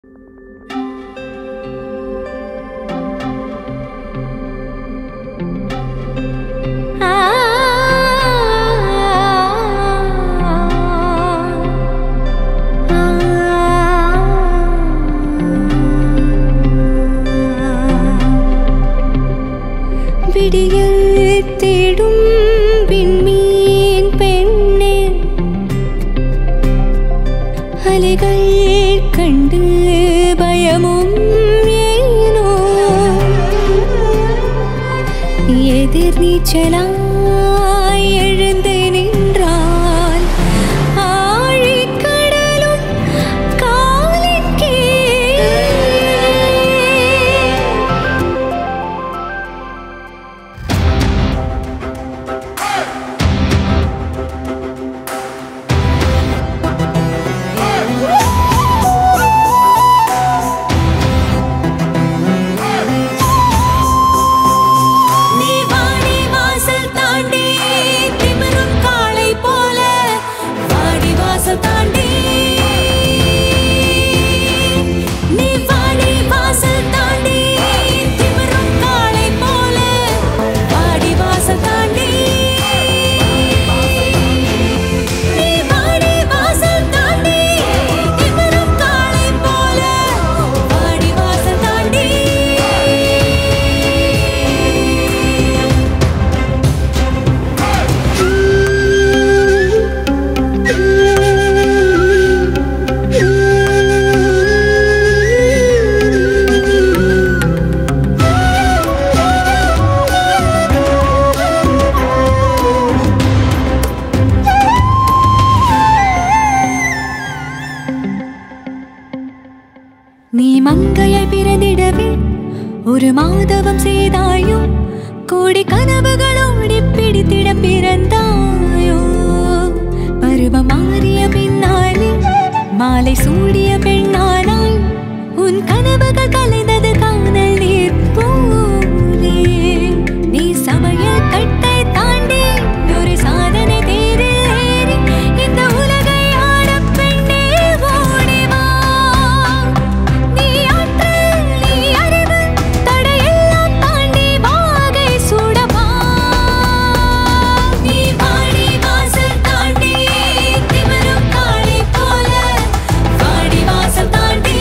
விடியல் தேடும் விண்மீன் பெண்ணே அலைகள் கண்டு பயமும் ஏனோ எதிர் நீச்சலாய் எழுந்து நின்றால் ஆழிக்கடலும் காலின் கீழ் நீ வாடி வாசல் தாண்டி திமிரும் காளை போல வாடி வாசல் தாண்டி நீ வாடி வாசல் தாண்டி திமிரும் காளை போல வாடி வாசல் தாண்டி நீ வாடி வாசல் தாண்டி திமிரும் காளை போல வாடி வாசல் தாண்டி நீ மங்கையை பிறந்திடவே ஒரு மாதவம் செய்தாயோ கோடி கனவுகளோடி பிடித்திட பிறந்தாயோ பருவம் மாறிய பின்னாலே மாலை சூடிய பெண்ணானாய் உன் கனவுகள் கலைந்தது காணல் நீர் போலே நீ சமையல் கட்டை தாண்டி ஒரு சாதனை தேரில் ஏறி இந்த உலகை ஆடப் பெண்ணே ஓடி வா நீ ஆற்றல் நீ அறிவு தடையெல்லாம் தாண்டி வாகை சூடவா நீ வாடி வாசல் தாண்டி திமிரும் காளை போல வாடி வாசல் தாண்டி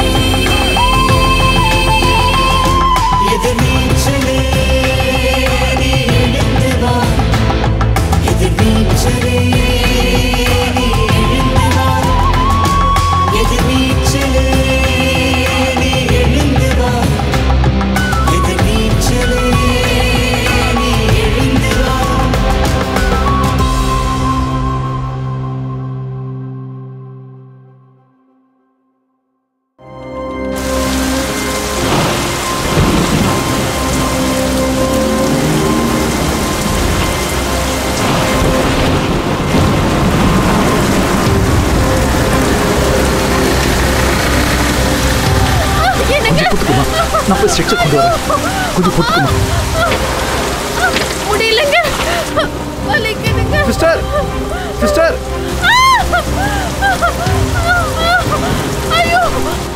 எதிர் நீச்சலே நீ எழுந்து வா எதிர் நீச்சலே நீ எழுந்து வா எதிர் நீச்சலே நீ எழுந்து வா எதிர் நீச்சலே நீ எழுந்து வா பொறுத்துக்குமா நான் போய் ஸ்ட்ரெச்சர் கொண்டு வரேன் கொஞ்சம் பொறுத்துக்குமா முடியலங்க வலிக்குதுங்க சிஸ்டர் சிஸ்டர் ஐயோ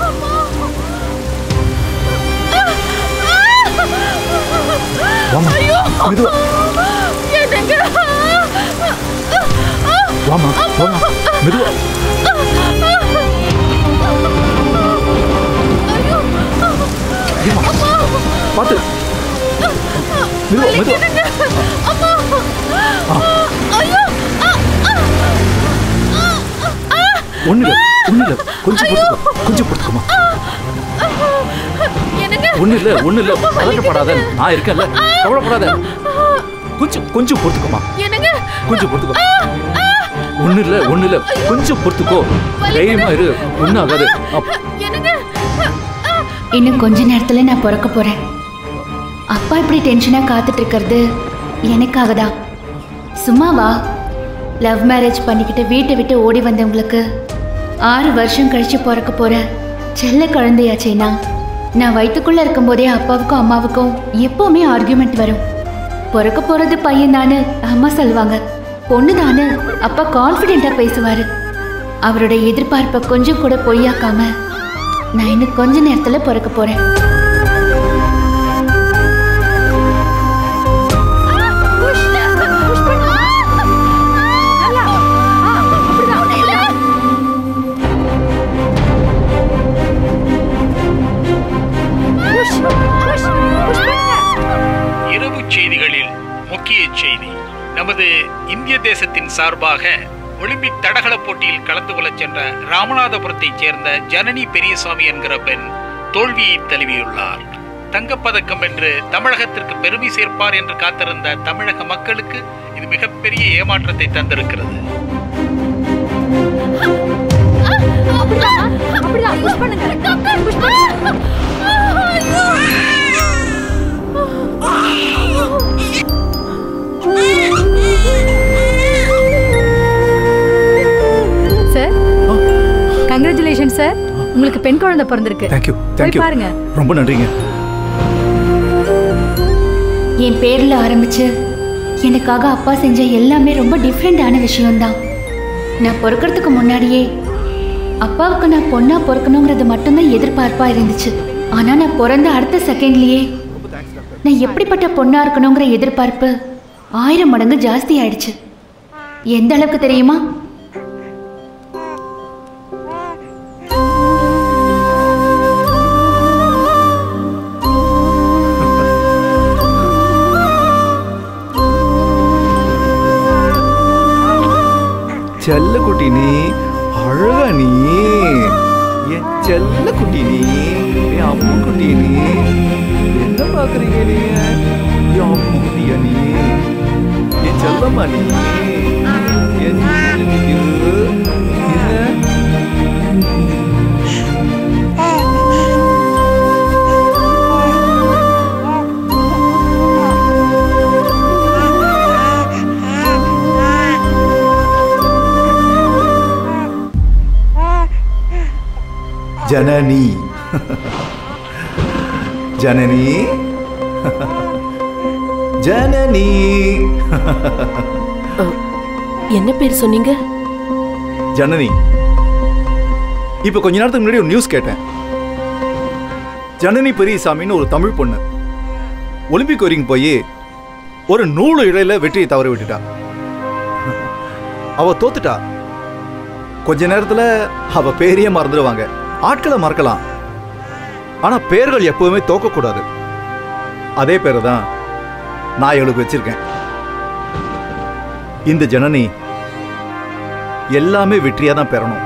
வாமா மெதுவா என்னங்க வாமா வாமா மெதுவா ஏம்மா? பார்த்து மெதுவா மெதுவா ஒண்ணு இல்ல ஒண்ணு இல்ல கொஞ்சம் பொறுத்துக்கோ கொஞ்சம் பொறுத்துக்குமா என்னங்க ஒண்ணு இல்ல ஒண்ணு இல்ல பதட்டப்படாத நான் இருக்கேன்ல கவலைப்படாத கொஞ்சம் கொஞ்சம் பொறுத்துக்குமா என்னங்க கொஞ்சம் பொறுத்துக்கோ ஒண்ணு இல்ல ஒண்ணு இல்ல கொஞ்சம் பொறுத்துக்கோ தைரியமா இரு ஒண்ணும் ஆகாது அப்- என்னங்க இன்னும் கொஞ்ச நேரத்துல நான் பிறக்க போறேன் அப்பா இப்படி டென்ஷனா காத்துட்டு இருக்கிறது எனக்காக தான் சும்மாவா லவ் மேரேஜ் பண்ணிக்கிட்டு வீட்டை விட்டு ஓடி வந்தவங்களுக்கு ஆறு வருஷம் கழிச்சு பிறக்க போற செல்ல குழந்தையாச்சேனா நான் வயிற்றுக்குள்ள இருக்கும்போதே அப்பாவுக்கும் அம்மாவுக்கும் எப்பவுமே ஆர்கியூமெண்ட் வரும் பிறக்க போறது பையன் தானு அம்மா சொல்லுவாங்க பொண்ணு தானு அப்பா கான்ஃபிடென்ட்டா பேசுவாரு அவருடைய எதிர்பார்ப்பை கொஞ்சம் கூட பொய்யாக்காம நான் இன்னும் கொஞ்ச நேரத்துல பிறக்க போறேன் இரவு செய்திகளில் முக்கிய செய்தி நமது இந்திய தேசத்தின் சார்பாக ஒலிம்பிக் தடகள போட்டியில் கலந்து கொள்ளச் சென்ற ராமநாதபுரத்தைச் சேர்ந்த ஜனனி பெரியசாமி என்கிற பெண் தோல்வியை தழுவியுள்ளார் தங்கப்பதக்கம் வென்று தமிழகத்திற்கு பெருமை சேர்ப்பார் என்று காத்திருந்த தமிழக மக்களுக்கு இது மிகப்பெரிய ஏமாற்றத்தை தந்திருக்கிறது சார் கங்க்ராச்சுலேஷன் சார் உங்களுக்கு பெண் குழந்தை பிறந்திருக்கு தேங்க்யூ போய் தேங்க்யூ பாருங்க ரொம்ப நன்றிங்க என் பேர்ல ஆரம்பிச்சு எனக்காக அப்பா செஞ்ச எல்லாமே ரொம்ப டிஃப்ரெண்டான விஷயம்தான் நான் பிறக்கிறதுக்கு முன்னாடியே அப்பாவுக்கு நான் பொண்ணா பிறக்கணுங்கிறது மட்டும்தான் எதிர்பார்ப்பா இருந்துச்சு ஆனா நான் பிறந்த அடுத்த செகண்ட்லயே நான் எப்படிப்பட்ட பொண்ணா இருக்கணுங்கிற எதிர்பார்ப்பு ஆயிரம் மடங்கு ஜாஸ்தி ஆயிடுச்சு எந்த அளவுக்கு தெரியுமா செல்ல குட்டி நீ அழகா நீ என் செல்ல குட்டி நீ என் அம்மு குட்டி நீ என்ன பாக்குறீங்க நீங்க என் அம்மு குட்டியா நீ என் செல்லம்மா நீ என் ஐயோ, என்ன ஜனனி ஜனனி ஜனனி என்ன பேர் சொன்னீங்க ஜனனி இப்ப கொஞ்ச நேரத்துக்கு முன்னாடி ஒரு நியூஸ் கேட்டேன் ஜனனி பெரியசாமின்னு ஒரு தமிழ் பொண்ணு ஒலிம்பிக் வரைக்கும் போய் ஒரு நூறு இழையில வெற்றியை தவற விட்டுட்டா அவ தோத்துட்டா கொஞ்ச நேரத்துல அவ பேரையே மறந்துடுவாங்க ஆட்களை மறக்கலாம் ஆனா பேர்கள் எப்பவுமே தோக்கக்கூடாது அதே பேரை தான் நான் இவளுக்கு வச்சிருக்கேன் இந்த ஜனனி எல்லாமே வெற்றியா தான் பெறணும்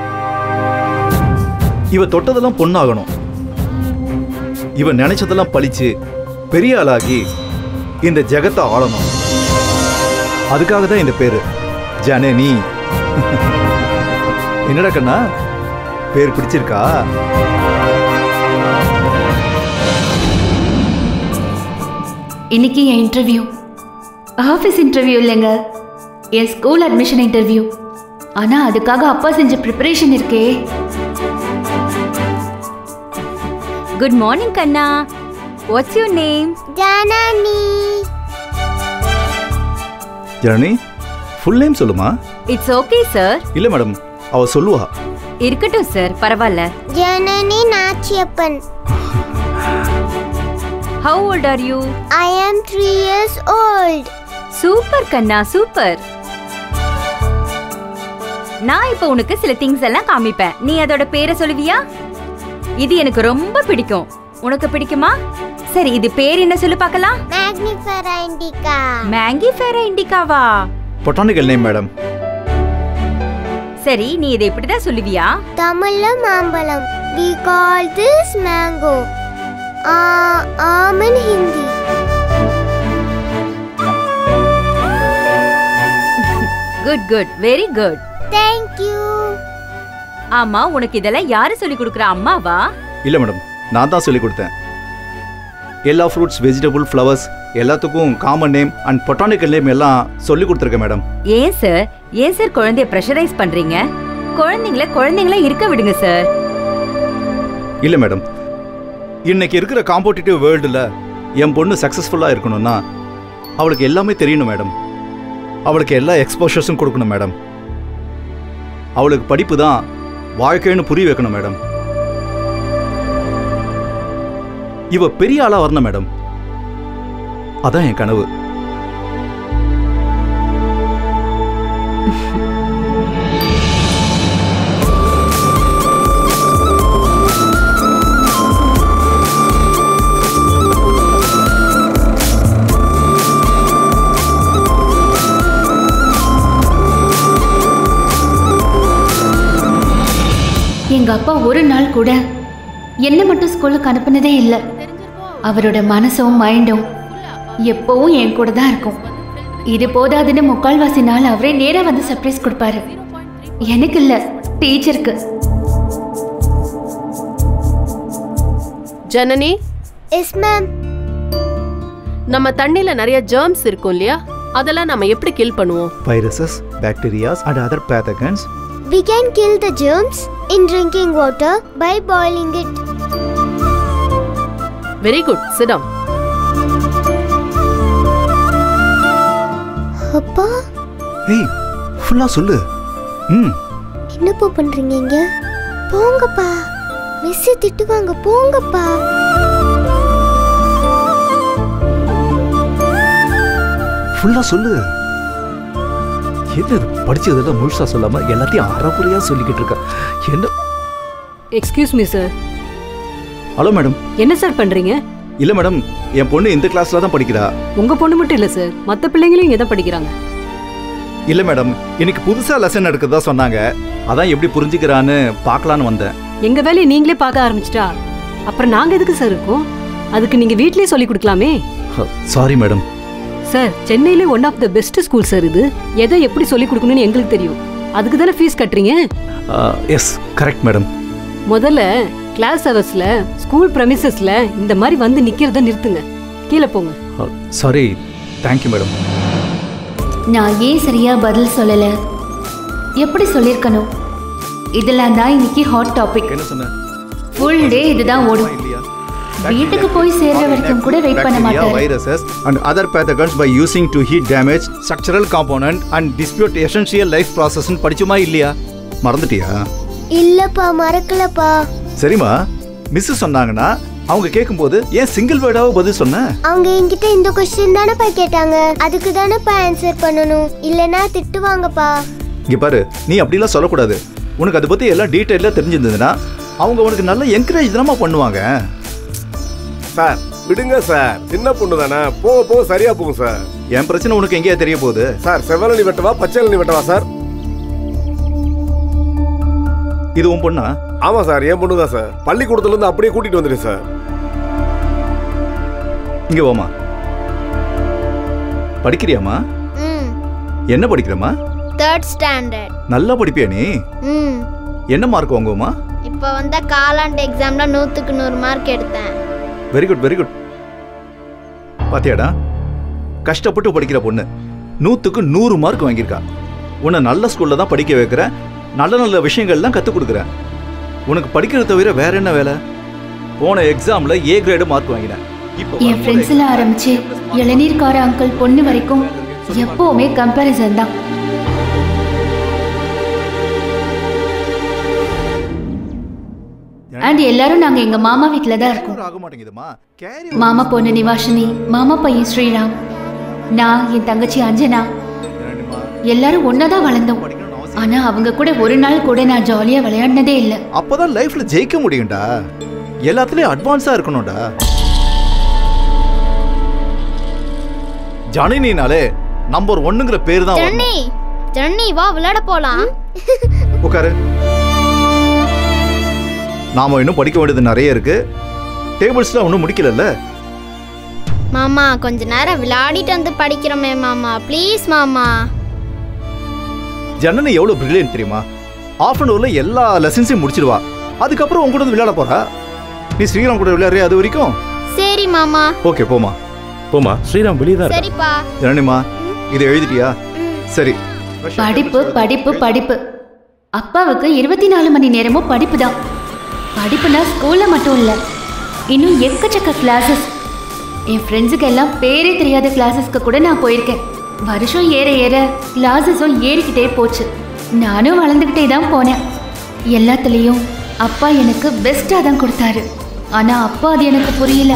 இவ தொட்டதெல்லாம் பொண்ணாகணும் இவ நினைச்சதெல்லாம் பழிச்சு பெரிய ஆளாகி இந்த ஜெகத்தை ஆளணும் அதுக்காக தான் இந்த பேரு ஜனனி என்னடா கண்ணா பேர் பிடிச்சிருக்கா இன்னைக்கு என் இன்டர்வியூ ஆஃபீஸ் இன்டர்வியூ இல்லைங்க என் ஸ்கூல் அட்மிஷன் இன்டர்வியூ ஆனால் அதுக்காக அப்பா செஞ்ச ப்ரிப்பரேஷன் இருக்கே குட் மார்னிங் கண்ணா what's your name Janani Janani full name சொல்லுமா இட்ஸ் ஓகே சார் இல்ல மேடம் அவ சொல்லுவா இருக்கட்டும் சார் பரவாயில்ல Janani Nachiappan how old are you I am three years old super கண்ணா சூப்பர் நான் இப்போ உனக்கு சில திங்ஸ் எல்லாம் காமிப்பேன் நீ அதோட பேரை சொல்லுவியா இது எனக்கு ரொம்ப பிடிக்கும் உனக்கு பிடிக்குமா சரி இது பேர் என்ன சொல்லு பார்க்கலாம் மேக்னிஃபெரா இண்டிகா மேங்கி ஃபேரா இண்டிகாவா பொட்டானிக்கல் நேம் மேடம் சரி நீ இதை இப்படிதான் சொல்லுவியா தமிழ்ல மாம்பழம் we call this mango ஆ- aam in Hindi good good very good thank you ஆமா உனக்கு இதெல்லாம் யாரு சொல்லி கொடுக்குற அம்மாவா இல்ல மேடம் நான் தான் சொல்லி கொடுத்தேன் எல்லா ஃப்ரூட்ஸ் வெஜிடபிள் ஃப்ளவர்ஸ் எல்லாத்துக்கும் common name and botanical name எல்லாம் சொல்லி கொடுத்துருக்கேன் மேடம் ஏன் சார் ஏன் சார் குழந்தைய ப்ரெஷரைஸ் பண்றீங்க குழந்தைங்கள குழந்தைங்களா இருக்க விடுங்க சார் இல்ல மேடம் இன்னைக்கு இருக்கிற காம்படிட்டிவ் வேர்ல்டில் என் பொண்ணு சக்ஸஸ்ஃபுல்லாக இருக்கணும்னா அவளுக்கு எல்லாமே தெரியணும் மேடம் அவளுக்கு எல்லா எக்ஸ்போஷர்ஸும் கொடுக்கணும் மேடம் அவளுக்கு படிப்பு தான் வாழ்க்கைன்னு புரிய வைக்கணும் மேடம் இவ பெரிய ஆளா வரணும் மேடம் அதான் என் கனவு எங்க அப்பா ஒரு நாள் கூட என்ன மட்டும் ஸ்கூலுக்கு அனுப்புனதே இல்லை அவரோட மனசும் மைண்டும் எப்பவும் என் கூட தான் இருக்கும் இது போதாதுன்னு முக்கால்வாசி நாள் அவரே நேரா வந்து சர்ப்ரைஸ் கொடுப்பாரு எனக்கு இல்ல டீச்சருக்கு ஜனனி எஸ் மேம் நம்ம தண்ணில நிறைய ஜெர்ம்ஸ் இருக்கும் இல்லையா அதெல்லாம் நம்ம எப்படி கில் பண்ணுவோம் viruses bacterias and other pathogens We can kill the germs in drinking water by boiling it. Very good சிடம் அப்பா ஏய் ஃபுல்லா சொல்லு ம் என்னப்பா பண்றீங்க இங்க போங்கப்பா மிஸ் திட்டுவாங்க போங்கப்பா ஃபுல்லா சொல்லு என்ன இது படிச்சதெல்லாம் முழுசா சொல்லாம எல்லாத்தையும் அறகுறையா சொல்லிக்கிட்டு இருக்க என்ன excuse me sir hello madam என்ன சார் பண்றீங்க இல்ல மேடம் என் பொண்ணு இந்த கிளாஸ்ல தான் படிக்கிறா உங்க பொண்ணு மட்டும் இல்ல சார் மத்த பிள்ளைங்களும் இங்க தான் படிக்கிறாங்க இல்ல மேடம் இன்னைக்கு புதுசா லெசன் எடுக்கிறதா சொன்னாங்க அதான் எப்படி புரிஞ்சுக்கிறான்னு பார்க்கலான்னு வந்தேன் எங்க வேலையை நீங்களே பார்க்க ஆரம்பிச்சிட்டா அப்புறம் நாங்க எதுக்கு சார் இருக்கோம் அதுக்கு நீங்க வீட்லயே சொல்லி கொடுக்கலாமே சாரி மேடம் சார் சென்னையிலே one of the best school sir இது எதை எப்படி சொல்லி கொடுக்கணும்னு எங்களுக்கு தெரியும் அதுக்கு தானே ஃபீஸ் கட்டுறீங்க எஸ் கரெக்ட் மேடம் முதல்ல கிளாஸ் ஹவர்ஸ்ல ஸ்கூல் ப்ரெமிசஸ்ல இந்த மாதிரி வந்து நிக்கிறத நிறுத்துங்க கீழே போங்க சாரி தேங்க்யூ மேடம் நான் ஏன் சரியா பதில் சொல்லல எப்படி சொல்லியிருக்கணும் இதெல்லாம் தான் இன்னைக்கு ஹாட் டாபிக் என்ன சொன்ன ஃபுல் டே இதுதான் ஓடும் இல்லையா வீட்டுக்கு போய் சேர்ற வரைக்கும் கூட வெயிட் பண்ண மாட்டாரு viruses and other pathogens by using to heat damage structural component and dispute essential life process ன்னு படிச்சுமா இல்லையா மறந்துட்டியா இல்லப்பா மறக்கலப்பா சரிம்மா மிஸ் சொன்னாங்கன்னா அவங்க கேட்கும்போது ஏன் சிங்கிள் வேர்டாவோ பதில் சொன்ன அவங்க என்கிட்ட இந்த கொஸ்டின் தானப்பா கேட்டாங்க அதுக்கு தானப்பா ஆன்சர் பண்ணணும் இல்லனா திட்டுவாங்கப்பா இங்க பாரு நீ அப்படிலாம் சொல்லக்கூடாது உனக்கு அதை பத்தி எல்லாம் டீட்டெயிலாக தெரிஞ்சிருந்ததுன்னா அவங்க உனக்கு நல்ல என்கரேஜ் தானமா பண்ணுவாங்க சார் விடுங்க சார் சின்ன பொண்ணு தானே போக போக சரியா போகும் சார் என் பிரச்சனை உனக்கு எங்கேயா தெரிய போகுது சார் செவ்வரணி வெட்டவா பச்சைலனி வெட்டவா சார் இது உன் பொண்ணா ஆமா சார் என் பொண்ணு தான் சார் பள்ளிக்கூடத்துல இருந்து அப்படியே கூட்டிட்டு வந்துடுறேன் சார் இங்க வாமா படிக்கிறியாம்மா ம் என்ன படிக்கிறம்மா தேர்ட் ஸ்டாண்டர்ட் நல்லா படிப்பியா நீ ம் என்ன மார்க் வாங்குவோமா இப்போ வந்த காலாண்டு எக்ஸாம்ல நூற்றுக்கு நூறு மார்க் எடுத்தேன் வெரி குட் வெரி குட் பாத்தியாடா கஷ்டப்பட்டு படிக்கிற பொண்ணு நூற்றுக்கு நூறு மார்க் வாங்கியிருக்கா உன்னை நல்ல ஸ்கூலில் தான் படிக்க வைக்கிறேன் நல்ல நல்ல விஷயங்கள்லாம் கற்றுக் கொடுக்குறேன் உனக்கு படிக்கிறத தவிர வேற என்ன வேலை போன எக்ஸாமில் ஏ கிரேடு மார்க் வாங்கினேன் இப்போ என் ஃப்ரெண்ட்ஸ்ல ஆரம்பிச்சு இளநீர்கார அங்கிள் பொண்ணு வரைக்கும் எப்பவுமே கம்பேரிசன் தான் அண்ட் எல்லாரும் நாங்க எங்க மாமா வீட்ல தான் இருக்கோம் ஆக மாட்டேங்குதுமா கேரி மாமா பொண்ணு நிவாஷினி மாமா பையன் ஸ்ரீராம் நான் என் தங்கச்சி அஞ்சனா எல்லாரும் ஒன்னாதான் வளர்ந்தோம் ஆனா அவங்க கூட ஒரு நாள் கூட நான் ஜாலியா விளையாடினதே இல்ல அப்பதான் லைஃப்ல ஜெயிக்க முடியும்டா எல்லாத்துலயும் அட்வான்ஸா இருக்கணும்டா ஜனனினாலே நம்பர் ஒன்னுங்கிற பேர் தான் வரணும். ஜன்னி ஜன்னி வா விளையாட போலாம் உட்காரு நாம இன்னும் படிக்க வேண்டியது நிறைய இருக்கு டேபிள்ஸ்லாம் ஒன்றும் முடிக்கலல்ல மாமா கொஞ்ச நேரம் விளையாடிட்டு வந்து படிக்கிறோமே மாமா ப்ளீஸ் மாமா ஜனனி எவ்வளவு பிரில்லியன்ட் தெரியுமா ஆஃப் அன் ஹவர்ல எல்லா லெசன்ஸையும் முடிச்சிடுவா அதுக்கப்புறம் உங்க கூட வந்து விளையாட போறா நீ ஸ்ரீராம் கூட விளையாடுறியா அது வரைக்கும் சரி மாமா ஓகே போமா போமா ஸ்ரீராம் வெளியே தான் சரிப்பா ஜனனிமா இதை எழுதிட்டியா சரி படிப்பு படிப்பு படிப்பு அப்பாவுக்கு இருபத்தி நாலு மணி நேரமும் படிப்பு தான் படிப்புனா ஸ்கூல்ல மட்டும் இல்ல இன்னும் எக்கச்சக்க கிளாஸஸ் என் ஃப்ரெண்ட்ஸுக்கு எல்லாம் பேரே தெரியாத கிளாஸஸ்க்கு கூட நான் போயிருக்கேன் வருஷம் ஏற ஏற கிளாஸஸும் ஏறிக்கிட்டே போச்சு நானும் வளர்ந்துக்கிட்டே தான் போனேன் எல்லாத்துலேயும் அப்பா எனக்கு பெஸ்ட்டாக தான் கொடுத்தாரு ஆனா அப்பா அது எனக்கு புரியல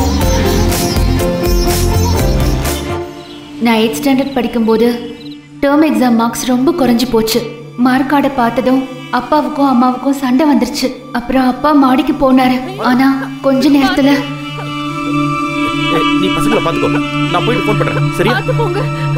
நான் எயிட் ஸ்டாண்டர்ட் படிக்கும்போது டேர்ம் எக்ஸாம் மார்க்ஸ் ரொம்ப குறைஞ்சு போச்சு மார்க் கார்டை பார்த்ததும் அப்பாவுக்கும் அம்மாவுக்கும் சண்டை வந்துருச்சு அப்புறம் அப்பா மாடிக்கு போனாரு ஆனா கொஞ்ச நேரத்துல ஏய், நீ பசங்களை பாத்துக்கோ நான் போயிட்டு ஃபோன் பண்றேன் சரியா போங்க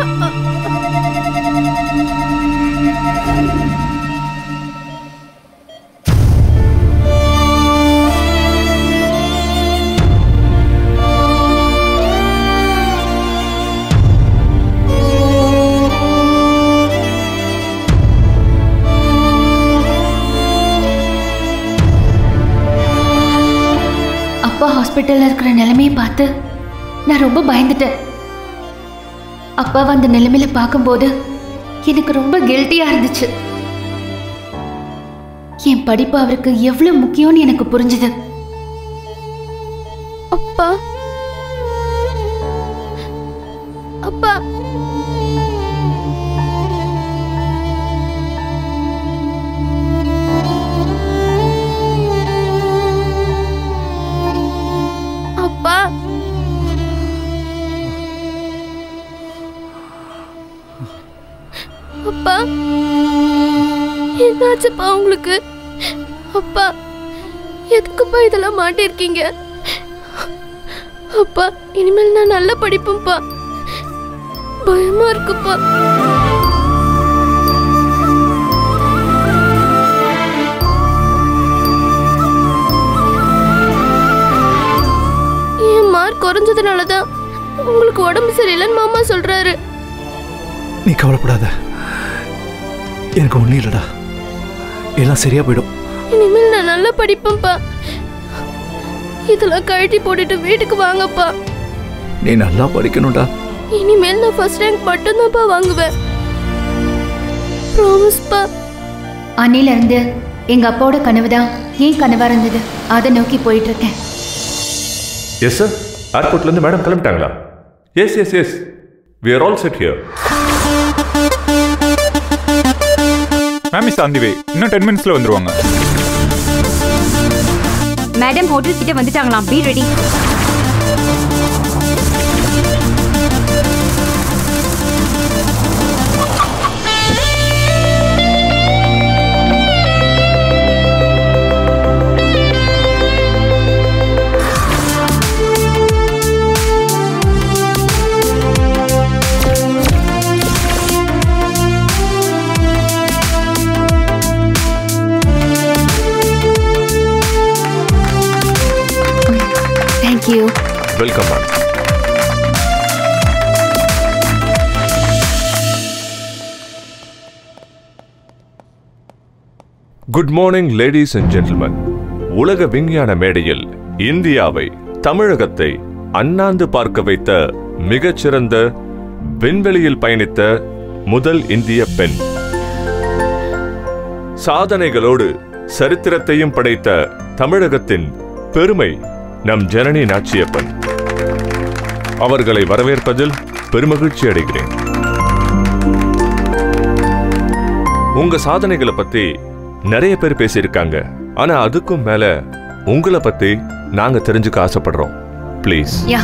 அப்பா ஹாஸ்பிட்டல்ல இருக்கிற நிலைமையை பார்த்து நான் ரொம்ப பயந்துட்டேன் அப்பாவை அந்த நிலைமையில பார்க்கும்போது எனக்கு ரொம்ப கில்ட்டியா இருந்துச்சு என் படிப்பு அவருக்கு எவ்வளவு முக்கியம்னு எனக்கு புரிஞ்சுது அப்பா அப்பா அப்பா அப்பா என்னாச்சுப்பா உங்களுக்கு அப்பா எதுக்குப்பா இதெல்லாம் மாட்டிருக்கீங்க அப்பா இனிமேல் நான் நல்லா படிப்பேன்ப்பா பயமா இருக்குப்பா என் மார்க் குறைஞ்சதுனால தான் உங்களுக்கு உடம்பு சரியில்லைன்னு மாமா சொல்றாரு நீ கவலைப்படாத எனக்கு ஒன்றும் இல்லைடா எல்லாம் சரியா போயிடும் இனிமேல் நான் நல்லா படிப்பேன்ப்பா இதெல்லாம் கழட்டி போட்டுட்டு வீட்டுக்கு வாங்கப்பா நீ நல்லா படிக்கணும்டா இனிமேல் நான் ஃபர்ஸ்ட் ரேங்க் மட்டும்தான்ப்பா வாங்குவேன் ப்ராமிஸ்ப்பா அன்னையில இருந்து எங்க அப்பாவோட கனவு தான் ஏன் கனவா இருந்தது அதை நோக்கி போயிட்டு இருக்கேன் எஸ் சார் ஏர்போர்ட்லேருந்து மேடம் கிளம்பிட்டாங்களா yes yes yes we are all set here ma'am is on the way இன்னும் டென் மினிட்ஸ்ல வந்துருவாங்க மேடம் ஹோட்டல் கிட்ட வந்துட்டாங்களாம் be ready thank you welcome ma'am good morning ladies and gentlemen உலக விஞ்ஞான மேடையில் இந்தியாவை தமிழகத்தை அண்ணாந்து பார்க்க வைத்த மிகச்சிறந்த விண்வெளியில் பயணித்த முதல் இந்திய பெண் சாதனைகளோடு சரித்திரத்தையும் படைத்த தமிழகத்தின் பெருமை நம் ஜனனி நாச்சியப்பன் அவர்களை வரவேற்பதில் பெருமகிழ்ச்சி அடைகிறேன் உங்க சாதனைகளை பத்தி நிறைய பேர் பேசியிருக்காங்க ஆனா அதுக்கும் மேல உங்களை பத்தி நாங்க தெரிஞ்சுக்க ஆசைப்படுறோம் ப்ளீஸ் யா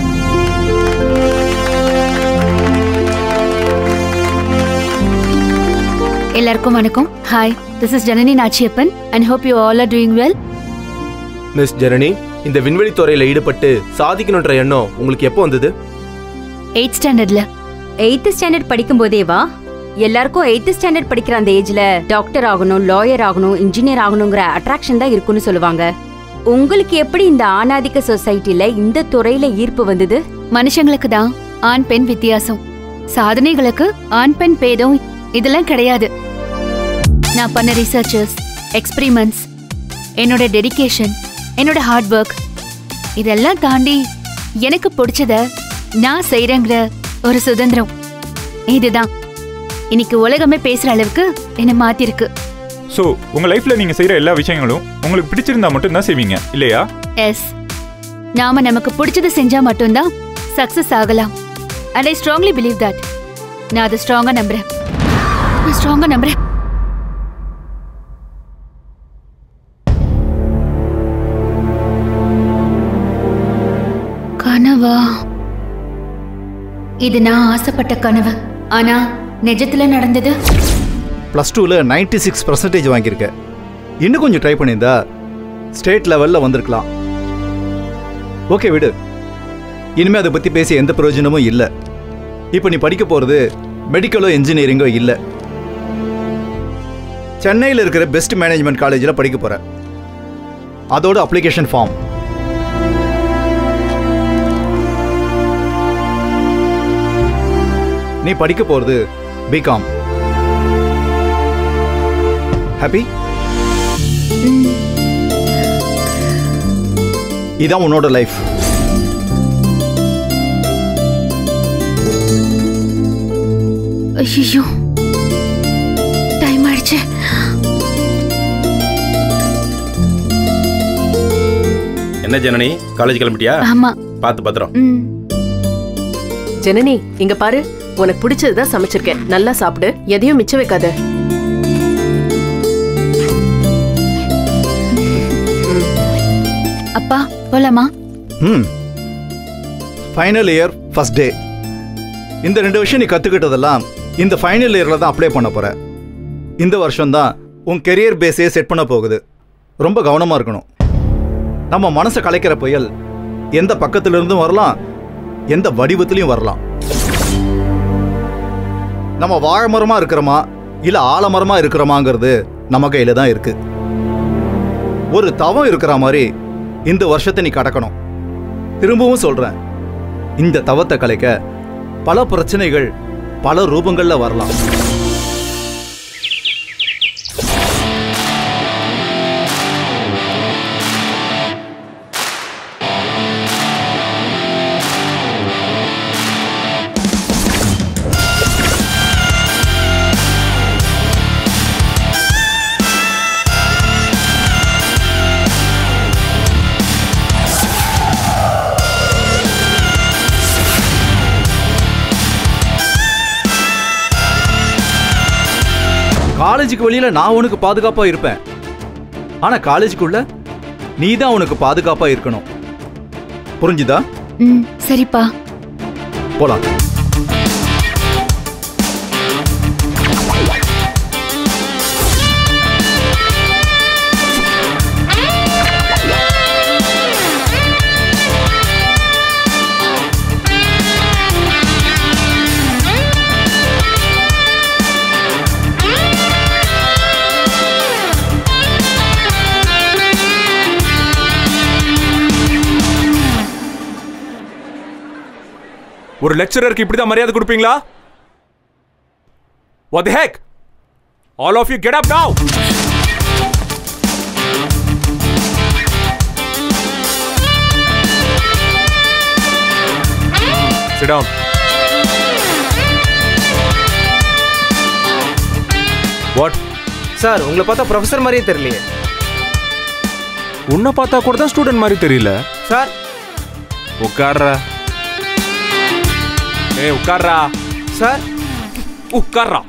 எல்லாருக்கும் வணக்கம் hi this is Janani Nachiappan and hope you all are doing well miss Janani இந்த விண்வெளி துறையில ஈடுபட்டு சாதிக்கணுன்ற எண்ணம் உங்களுக்கு எப்போ வந்தது எயிட் ஸ்டாண்டர்ட்ல எயித்து ஸ்டாண்டர்ட் படிக்கும் போதேவா எல்லாருக்கும் எயித்து ஸ்டாண்டர்ட் படிக்கிற அந்த ஏஜ்ல டாக்டர் ஆகணும் லாயர் ஆகணும் இன்ஜினியர் ஆகணுங்கிற அட்ராக்ஷன் தான் இருக்குன்னு சொல்லுவாங்க உங்களுக்கு எப்படி இந்த ஆணாதிக்க சொசைட்டில இந்த துறையில ஈர்ப்பு வந்தது மனுஷங்களுக்கு தான் ஆண் பெண் வித்தியாசம் சாதனைகளுக்கு ஆண் பெண் பேதம் இதெல்லாம் கிடையாது நான் பண்ண ரிசர்ச்சஸ் எக்ஸ்பிரிமெண்ட்ஸ் என்னோட டெடிகேஷன் என்னோட ஹார்ட் ஒர்க் இதெல்லாம் தாண்டி எனக்கு பிடிச்சத நான் செய்யறேங்கிற ஒரு சுதந்திரம் இதுதான் இன்னைக்கு உலகமே பேசுற அளவுக்கு என்ன மாத்திருக்கு ஸோ உங்க லைஃப்ல நீங்க செய்யற எல்லா விஷயங்களும் உங்களுக்கு பிடிச்சிருந்தா மட்டும் தான் செய்வீங்க இல்லையா எஸ் நாம நமக்கு பிடிச்சதை செஞ்சா மட்டும்தான் சக்சஸ் ஆகலாம் and I strongly believe that நான் அதை ஸ்ட்ராங்கா நம்புறேன் நான் ஸ்ட்ராங்கா நம்புறேன் வா இது நான் ஆசைப்பட்ட கனவு ஆனா நிஜத்துல நடந்தது ப்ளஸ் டூவில் நைன்டி சிக்ஸ் பர்சன்டேஜ் வாங்கியிருக்க இன்னும் கொஞ்சம் ட்ரை பண்ணியிருந்தா ஸ்டேட் லெவலில் வந்திருக்கலாம் ஓகே விடு இனிமேல் அதை பற்றி பேசி எந்த பிரயோஜனமும் இல்லை இப்போ நீ படிக்க போகிறது மெடிக்கலோ இன்ஜினியரிங்கோ இல்லை சென்னையில் இருக்கிற பெஸ்ட் மேனேஜ்மெண்ட் காலேஜில் படிக்க போகிற அதோட அப்ளிகேஷன் ஃபார்ம் நீ படிக்க போகிறது பிகாம் ஹாப்பி இதான் உன்னோட லைஃப் ஐயோ டைம் ஆயிடுச்சு என்ன ஜனனி காலேஜ் கிளம்பிட்டியா ஆமா பார்த்து பத்திரம் ஜனனி இங்க பாரு உனக்கு பிடிச்சதுதான் சமைச்சிருக்கேன் நல்லா சாப்பிடு எதையும் மிச்சம் வைக்காத அப்பா போலாமா ம் ஃபைனல் இயர் ஃபர்ஸ்ட் டே இந்த ரெண்டு விஷயம் நீ கற்றுக்கிட்டதெல்லாம் இந்த ஃபைனல் இயரில் தான் அப்ளை பண்ண போகிற இந்த வருஷம்தான் உன் கெரியர் பேஸே செட் பண்ண போகுது ரொம்ப கவனமாக இருக்கணும் நம்ம மனசை கலைக்கிற புயல் எந்த பக்கத்திலிருந்தும் வரலாம் எந்த வடிவத்திலையும் வரலாம் நம்ம வாழைமரமாக இருக்கிறோமா இல்லை ஆலமரமாக இருக்கிறோமாங்கிறது நம்ம கையில் தான் இருக்கு ஒரு தவம் இருக்கிற மாதிரி இந்த வருஷத்தை நீ கடக்கணும் திரும்பவும் சொல்றேன் இந்த தவத்தை கலைக்க பல பிரச்சனைகள் பல ரூபங்கள்ல வரலாம் காலேஜுக்கு வெளியில நான் உனக்கு பாதுகாப்பா இருப்பேன் ஆனா காலேஜுக்குள்ள நீ தான் உனக்கு பாதுகாப்பா இருக்கணும் புரிஞ்சுதா ம் சரிப்பா போலாம் ஒரு லெக்சரருக்கு இப்படி தான் மரியாதை கொடுப்பீங்களா What the heck? All of you get up now! Sit down. What? Sir உங்களை பார்த்தா ப்ரொஃபசர் மாதிரியே தெரியலையே உன்னை பார்த்தா கூட தான் ஸ்டூடெண்ட் மாதிரி தெரியல சார் உட்கார்றா ஏய் உட்கார்றா சார் உட்கார்றா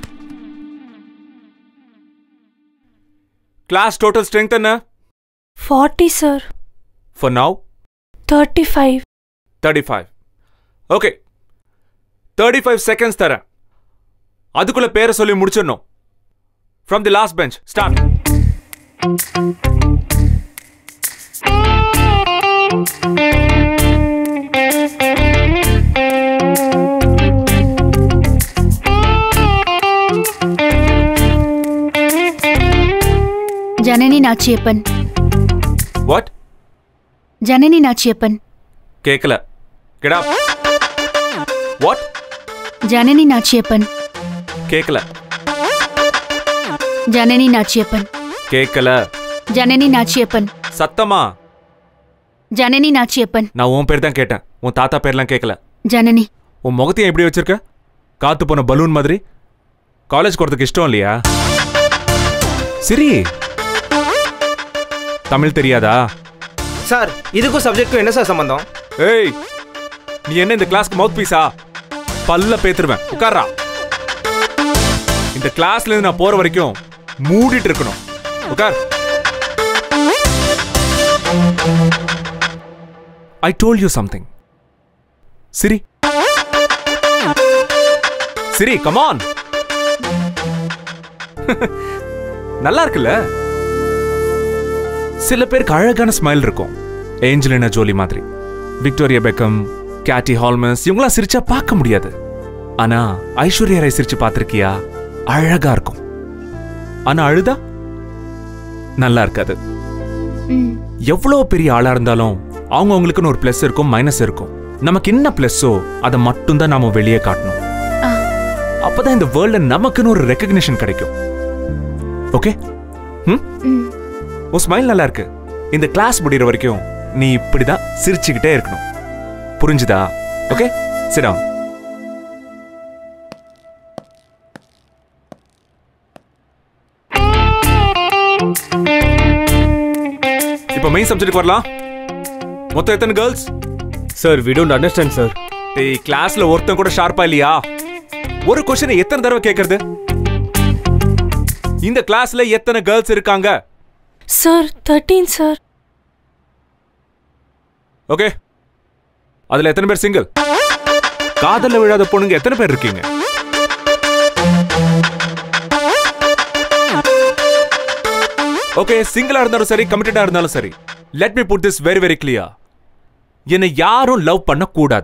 கிளாஸ் டோட்டல் ஸ்ட்ரென்த் என்ன forty sir for now thirty five thirty five okay thirty five seconds தரேன் அதுக்குள்ள பேரை சொல்லி முடிச்சிடணும் from the last bench start Janani Nachiappan what Janani Nachiappan கேட்கல get up what Janani Nachiappan கேட்கல ஜனனி நாச்சியப்பன் கேட்கல ஜனனி நாச்சியப்பன் சத்தமா ஜனனி நாச்சியப்பன் நான் உன் பேர் தான் கேட்டேன் உன் தாத்தா பேர்லாம் கேட்கல ஜனனி உன் முகத்தையும் எப்படி வச்சிருக்க காத்து போன பலூன் மாதிரி காலேஜ் போறதுக்கு இஷ்டம் இல்லையா சரி தமிழ் தெரியாதா சார் இதுக்கும் சப்ஜெக்ட்டுக்கும் என்ன சார் சம்பந்தம் ஏய் நீ என்ன இந்த கிளாஸ்க்கு மவுத் பீஸா பல்ல பேத்துருவேன் உட்கார்றா இந்த கிளாஸ்ல இருந்து நான் போற வரைக்கும் மூடிட்டு இருக்கணும் உட்கார் ஐ டோல் யூ சம்திங் சிரி சிரி கமான் நல்லா இருக்குல்ல சில பேருக்கு அழகான ஸ்மைல் இருக்கும் ஏஞ்சலினா ஜோலி மாதிரி விக்டோரியா பெக்கம் கேட்டி ஹால்மஸ் இவங்களாம் சிரிச்சா பார்க்க முடியாது ஆனா ஐஸ்வர்யா ராய் சிரிச்சு பார்த்திருக்கியா அழகா இருக்கும் ஆனா அழுதா நல்லா இருக்காது எவ்வளவு பெரிய ஆளா இருந்தாலும் அவங்க அவங்களுக்குன்னு ஒரு பிளஸ் இருக்கும் மைனஸ் இருக்கும் நமக்கு என்ன பிளஸ்ஸோ அதை மட்டும்தான் நாம வெளியே காட்டணும் அப்பதான் இந்த வேர்ல்ட்ல நமக்குன்னு ஒரு ரெக்கக்னிஷன் கிடைக்கும் ஓகே ம் உன் ஸ்மைல் நல்லா இருக்கு இந்த கிளாஸ் முடிகிற வரைக்கும் நீ இப்படிதான் சிரிச்சுக்கிட்டே இருக்கணும் புரிஞ்சுதா ஓகே சிடா இப்போ மெயின் சப்ஜெக்ட் வரலாம் மொத்தம் எத்தனை girls sir we don't understand sir டேய் கிளாஸ்ல ஒருத்தன் கூட ஷார்ப்பா இல்லையா ஒரு கொஸ்டினை எத்தனை தடவை கேக்குறது இந்த கிளாஸ்ல எத்தனை கேர்ள்ஸ் இருக்காங்க சார் தேர்ட்டீன் சார் ஓகே அதுல எத்தனை பேர் சிங்கிள் காதல்ல விழாத பொண்ணுங்க எத்தனை பேர் இருக்கீங்க ஓகே சிங்கிளா இருந்தாலும் சரி கமிட்டடா இருந்தாலும் சரி let me put this very very clear என்னை யாரும் லவ் பண்ண கூடாது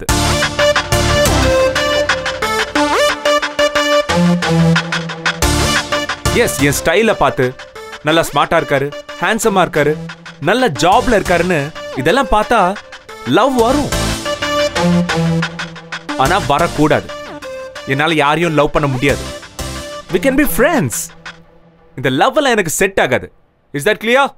எஸ் என் ஸ்டைல பார்த்து நல்லா ஸ்மார்ட்டா இருக்காரு ஹேண்ட்ஸமா இருக்காரு நல்ல ஜாப்ல இருக்காருன்னு இதெல்லாம் பார்த்தா லவ் வரும் ஆனா வரக்கூடாது என்னால யாரையும் லவ் பண்ண முடியாது வி கேன் பி ஃப்ரெண்ட்ஸ் இந்த லவ் எல்லாம் எனக்கு செட் ஆகாது is that clear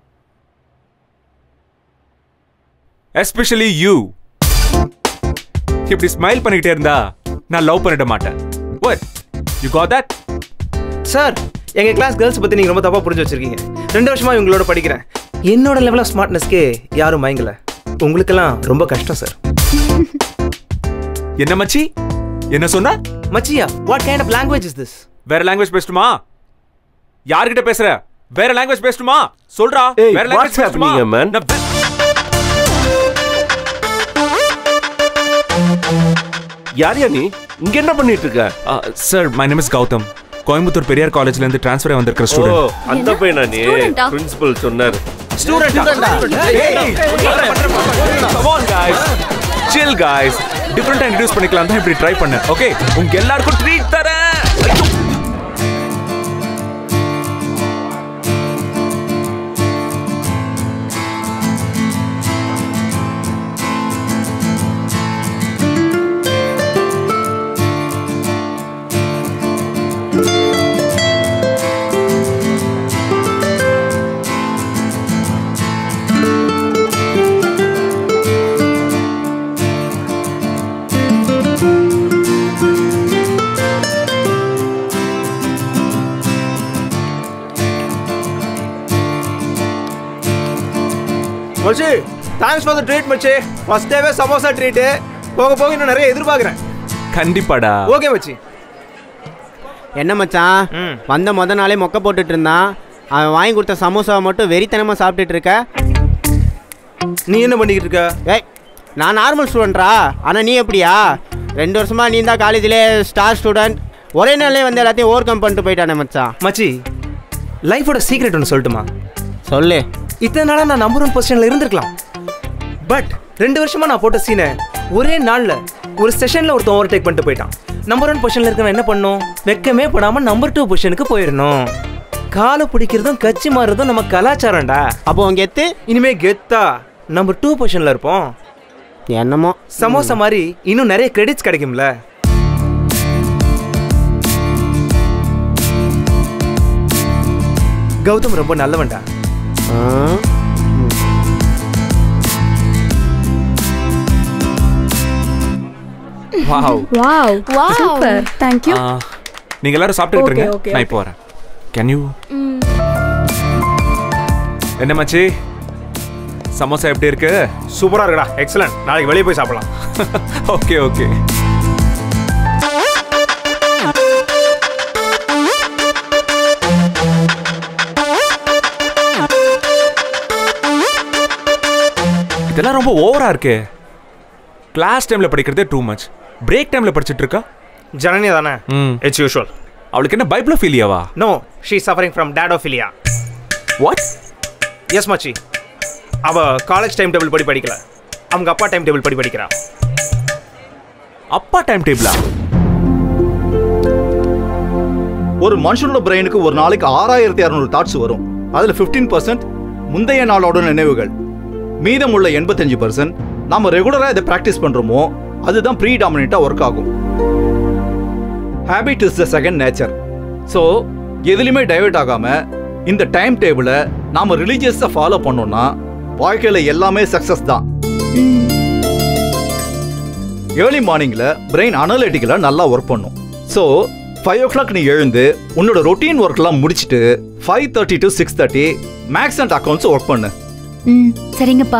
especially you இப்படி ஸ்மைல் பண்ணிக்கிட்டே இருந்தா நான் லவ் பண்ணிட மாட்டேன் what you got that sir எங்க கிளாஸ் கேர்ள்ஸ் பத்தி நீங்க ரொம்ப தப்பா புரிஞ்சு வச்சிருக்கீங்க ரெண்டு வருஷமா இவங்களோட படிக்கிறேன் என்னோட லெவல் ஆஃப் ஸ்மார்ட்னஸ்க்கே யாரும் மயங்கல உங்களுக்கெல்லாம் ரொம்ப கஷ்டம் சார் என்ன மச்சி என்ன சொன்ன மச்சியா what kind of language is this வேற லாங்குவேஜ் பேசட்டுமா யார்கிட்ட பேசுற வேற லாங்குவேஜ் பேசட்டுமா சொல்றா ஏய், வேற what's லாங்குவேஜ் பேசட்டுமா happening, man? நான் வே- யார் யா நீ இங்க என்ன பண்ணிட்டு இருக்க sir my name is Gautham Coimbatore Periyar காலேஜ்ல இருந்து ட்ரான்ஸ்ஃபர் வந்திருக்கிற ஓ ஸ்டூடெண்ட் அந்த பையனா நீ Student-ஆ? பிரின்சிபல் சொன்னார் Come on guys chill guys டிஃபரெண்டா இன்ட்ரோ듀ce பண்ணிக்கலாம் தான் இப்படி ட்ரை பண்ணேன் ஓகே உங்க எல்லாருக்கும் ட்ரீட் தரேன் ஐயோ. மச்சி தேங்க்ஸ் ஃபார் த ட்ரீட் மச்சி ஃபர்ஸ்ட் டேவே சமோசா ட்ரீட் போக போக இன்னும் நிறைய எதிர்பார்க்குறேன் கண்டிப்பாடா ஓகே மச்சி என்ன மச்சான் வந்த முத நாளே மொக்க போட்டுட்டு இருந்தான் அவன் வாங்கி கொடுத்த சமோசாவை மட்டும் வெறித்தனமா சாப்பிட்டுட்டு இருக்க நீ என்ன பண்ணிக்கிட்டு இருக்க ஏய் நான் நார்மல் ஸ்டூடெண்ட்ரா ஆனால் நீ எப்படியா ரெண்டு வருஷமா நீ தான் காலேஜில் ஸ்டார் ஸ்டூடெண்ட் ஒரே நாள்லயே வந்து எல்லாத்தையும் ஓவர் கம் பண்ணிட்டு போயிட்டானே மச்சான் மச்சி லைஃபோட சீக்ரெட் ஒன்று சொல்லட்டுமா சொல்லு இத்தனை நாளாக நான் நம்பர் ஒன் பொசிஷனில் இருந்திருக்கலாம் பட் ரெண்டு வருஷமா நான் போட்ட சீனை ஒரே நாளில் ஒரு செஷனில் ஒருத்தன் ஓவர்டேக் பண்ணிட்டு போயிட்டான் நம்பர் ஒன் பொசிஷனில் இருக்கவன் என்ன பண்ணும் வெக்கமே படாமல் நம்பர் டூ பொசிஷனுக்கு போயிடணும் காலை பிடிக்கிறதும் கட்சி மாறுறதும் நம்ம கலாச்சாரம்டா அப்போ உங்க கெத்து இனிமே கெத்தா நம்பர் டூ பொசிஷனில் இருப்போம் என்னமோ சமோசா மாதிரி இன்னும் நிறைய கிரெடிட்ஸ் கிடைக்கும்ல கௌதம் ரொம்ப நல்லவன்டா wow wow Wow. Super thank you ஆ, நீங்க எல்லாரும் சாப்பிட்டுட்டு Okay, இருங்க okay, நான் okay. இப்போ வரேன் கேன் யூ என்ன மச்சி சமோசா எப்படி இருக்கு சூப்பரா இருக்குடா எக்ஸலன்ட் நாளைக்கு வெளியே போய் சாப்பிடலாம் ஓகே ஓகே இதெல்லாம் ரொம்ப ஓவரா இருக்கே கிளாஸ் டைம்ல படிக்கிறதே டூ மச் பிரேக் டைம்ல படிச்சிட்டு இருக்கா ஜனனி தானே ம் இட்ஸ் யூஷுவல் அவளுக்கு என்ன பைப்ளோஃபீலியாவா no she suffering from datophilia what yes மச்சி அவ காலேஜ் டைம் டேபிள் படி படிக்கல அவங்க அப்பா டைம் டேபிள் படி படிக்கிறா அப்பா டைம் டேபிளா ஒரு மனுஷனோட பிரெயினுக்கு ஒரு நாளைக்கு ஆறாயிரத்தி அறுநூறு தாட்ஸ் வரும் அதுல 15% பர்சன்ட் முந்தைய நாளோட நினைவுகள் மீதமுள்ள எண்பத்தஞ்சு பர்சன்ட் நாம ரெகுலரா இதை பிராக்டிஸ் பண்றோமோ அதுதான் ப்ரீ டாமினேட்டா ஒர்க் ஆகும் habit is the second nature so எதுலையுமே டைவர்ட் ஆகாம இந்த டைம் டேபிளை நாம ரிலீஜியஸை ஃபாலோ பண்ணோம்னா வாழ்க்கையில எல்லாமே சக்சஸ் தான் ஏர்லி மார்னிங்ல பிரெயின் அனலிட்டிக்கலா நல்லா ஒர்க் பண்ணும் ஸோ ஃபைவ் ஓ கிளாக் நீ எழுந்து உன்னோட ரொட்டீன் ஒர்க்லாம் முடிச்சுட்டு five thirty to six thirty maths and accounts work பண்ணு ம் சரிங்கப்பா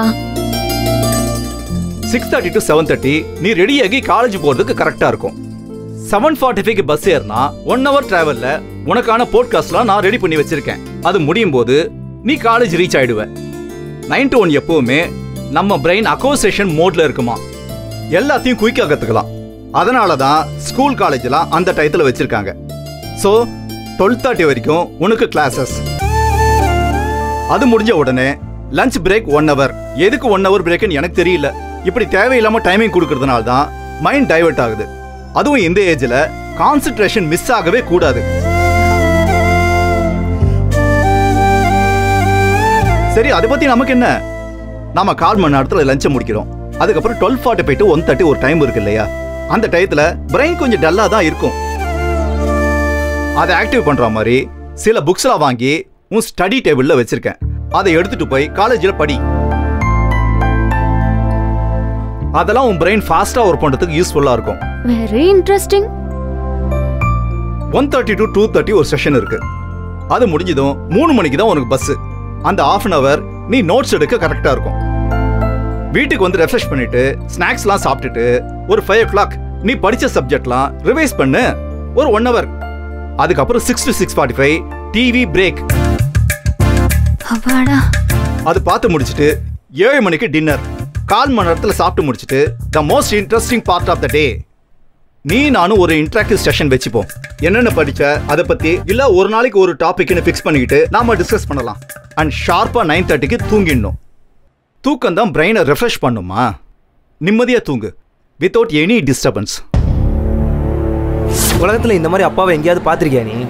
six thirty to seven thirty நீ ரெடியாகி காலேஜ் போகிறதுக்கு கரெக்டாக இருக்கும் செவன் ஃபார்ட்டி ஃபைவ்க்கு பஸ் ஏறினா ஒன் ஹவர் டிராவலில் உனக்கான போட்காஸ்ட்லாம் நான் ரெடி பண்ணி வச்சிருக்கேன் அது முடியும் போது நீ காலேஜ் ரீச் ஆயிடுவ நைன் டு ஒன் எப்பவுமே நம்ம பிரெயின் அக்கோசேஷன் மோட்ல இருக்குமா எல்லாத்தையும் குயிக்காக கற்றுக்கலாம் அதனால தான் ஸ்கூல் காலேஜ்லாம் அந்த டயத்தில் வச்சிருக்காங்க ஸோ டுவெல் தேர்ட்டி வரைக்கும் உனக்கு கிளாஸஸ் அது முடிஞ்ச உடனே லஞ்ச் பிரேக் ஒன் ஹவர் எதுக்கு ஒன் ஹவர் பிரேக்னு எனக்கு தெரியல இப்படி தேவையில்லாம டைமிங் கொடுக்கறதுனால தான் மைண்ட் டைவர்ட் ஆகுது அதுவும் இந்த ஏஜ்ல கான்சென்ட்ரேஷன் மிஸ் ஆகவே கூடாது சரி அதை பத்தி நமக்கு என்ன நாம கால் மணி நேரத்துல லஞ்சை முடிக்கிறோம் அதுக்கப்புறம் twelve forty five to one thirty ஒரு டைம் இருக்கு இல்லையா அந்த டயத்துல பிரெயின் கொஞ்சம் டல்லா தான் இருக்கும் அதை ஆக்டிவ் பண்ற மாதிரி சில புக்ஸ்லாம் வாங்கி உன் ஸ்டடி டேபிள்ல வச்சிருக்கேன் அதை எடுத்துட்டு போய் காலேஜில் படி அதெல்லாம் உன் பிரெயின் ஃபாஸ்டா ஒர்க் பண்றதுக்கு யூஸ்ஃபுல்லா இருக்கும் very interesting one thirty to two thirty ஒரு செஷன் இருக்கு அது முடிஞ்சதும் மூணு மணிக்கு தான் உனக்கு பஸ் அந்த ஆஃப் அன் அவர் நீ நோட்ஸ் எடுக்க கரெக்டா இருக்கும் வீட்டுக்கு வந்து ரெஃப்ரெஷ் பண்ணிட்டு ஸ்நாக்ஸ்லாம் சாப்பிட்டுட்டு ஒரு ஃபைவ் ஓ கிளாக் நீ படிச்ச சப்ஜெக்ட்லாம் ரிவைஸ் பண்ணு ஒரு ஒன் ஹவர் அதுக்கப்புறம் six to six forty five TV break அப்பாடா அது பார்த்து முடிச்சிட்டு ஏழு மணிக்கு டின்னர் கால் மணி நேரத்தில் சாப்பிட்டு முடிச்சிட்டு the most interesting part of the day நீ நானும் ஒரு இன்டராக்டிவ் செஷன் வச்சுப்போம் என்னென்ன படிச்ச அதை பத்தி இல்ல ஒரு நாளைக்கு ஒரு டாபிக்னு ஃபிக்ஸ் பண்ணிக்கிட்டு நாம டிஸ்கஸ் பண்ணலாம் அண்ட் ஷார்ப்பா நைன் தேர்ட்டிக்கு தூங்கிடணும் தூக்கம் தான் பிரெயினை ரெஃப்ரெஷ் பண்ணுமா நிம்மதியா தூங்கு வித்தவுட் எனி டிஸ்டர்பன்ஸ் உலகத்துல இந்த மாதிரி அப்பாவை எங்கேயாவது பார்த்திருக்கியா நீ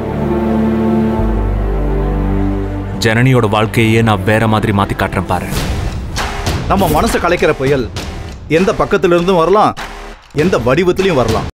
ஜனனியோட வாழ்க்கையே நான் வேற மாதிரி மாத்தி காட்டுறேன் பாரு நம்ம மனசை கலைக்கிற புயல் எந்த பக்கத்துல இருந்தும் வரலாம் எந்த வடிவத்திலையும் வரலாம்